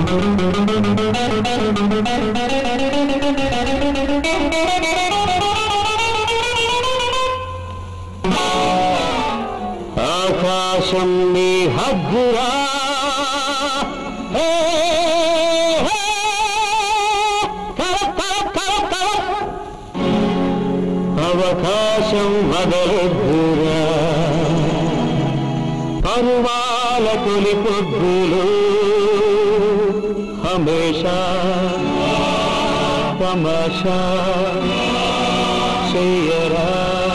ఆకాశం నీ హద్దురా హే, హే, కర, కర, కర, కర. అవకాశం వదలొద్దురా పరువాల తొలి పొద్దులు హమేషా తమాషా చెయ్యరా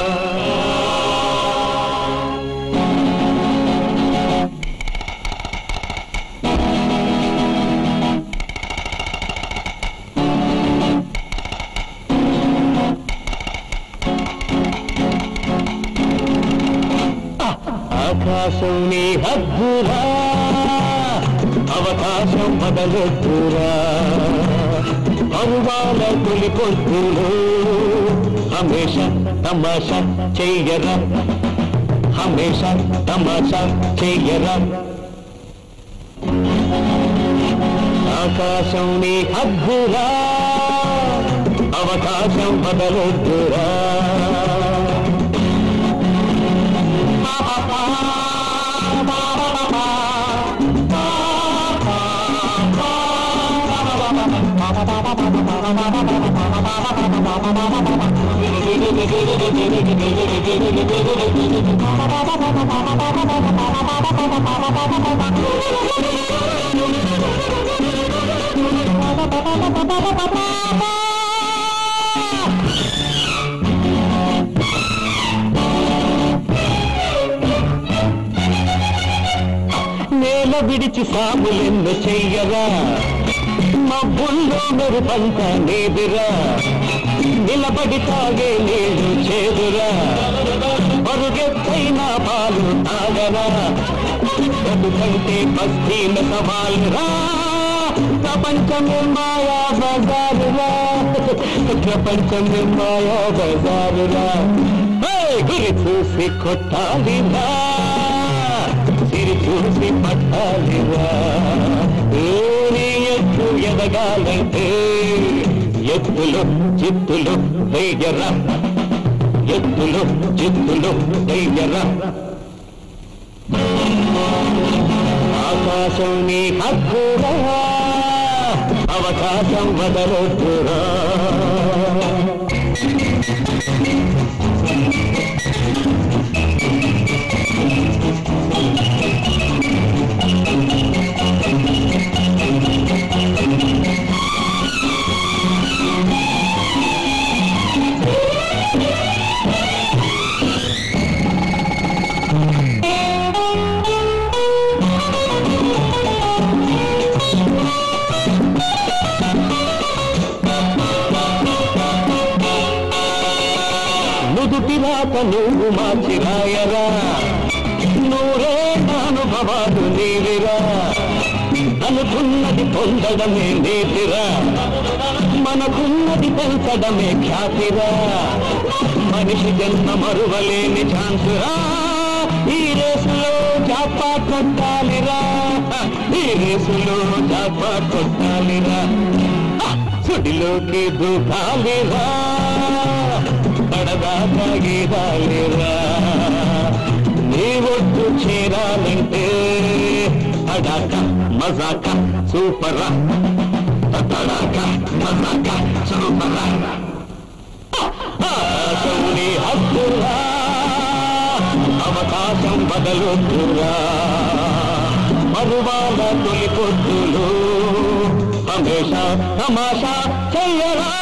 ఆకాశం నీ హద్దురా అవకాశం మొదలెట్టురా పరువాల తొలి పొద్దులు హమేష తమాష చెయ్యరా హమేష తమాష చెయ్యరా ఆకాశం నీ హద్దురా అవకాశం మొదలెట్టురా నేల విడిచి సాములెన్ను చెయ్యరా మబ్బుల్లో మెరుపంత నేదురా నిలబడి తాగే నీళ్లు చేదురా పరుగెత్తైన పాలు తాగరా బతుకంటే బస్తీల సవాలురా ప్రపంచమే మాయా బజారురా ప్రపంచమే మాయా బజారురా ఏయ్, గురి చూసి కొట్టాలిరా సిరి చూసి పట్టాలిరా ఊరి ఎత్తు ఎదగాలంటే ఎత్తులు చిత్తులు వెయ్యరా ఎత్తులు చిత్తులు వెయ్యరా ఆకాశం నీ హక్కురా అవకాశం వదలొద్దురా నుదుటి రాత నువ్వు మార్చి రాయరా నూరే అనుభవాలు నీవిరా అనుకున్నది పొందడమే నీతిరా మనకున్నది పెంచడమే ఖ్యాతిరా మనిషి జన్మ మరువలేని ఛాన్సురా ఈ రేసులో జాపా కొట్టాలిరా ఈ రేసులో జాపా కొట్టాలిరా సుడిలోకి దూకాలిరా పడదా తాగిరాలిరా నీ ఒట్టు చేరాలంటే అడాక మజాక సూపరా తడాక మజాక సూపరా ఆకాశంని హద్దురా అవకాశం బదలుతురా మరువాల తొలి పొద్దులు హమేషా తమాషా చెయ్యరా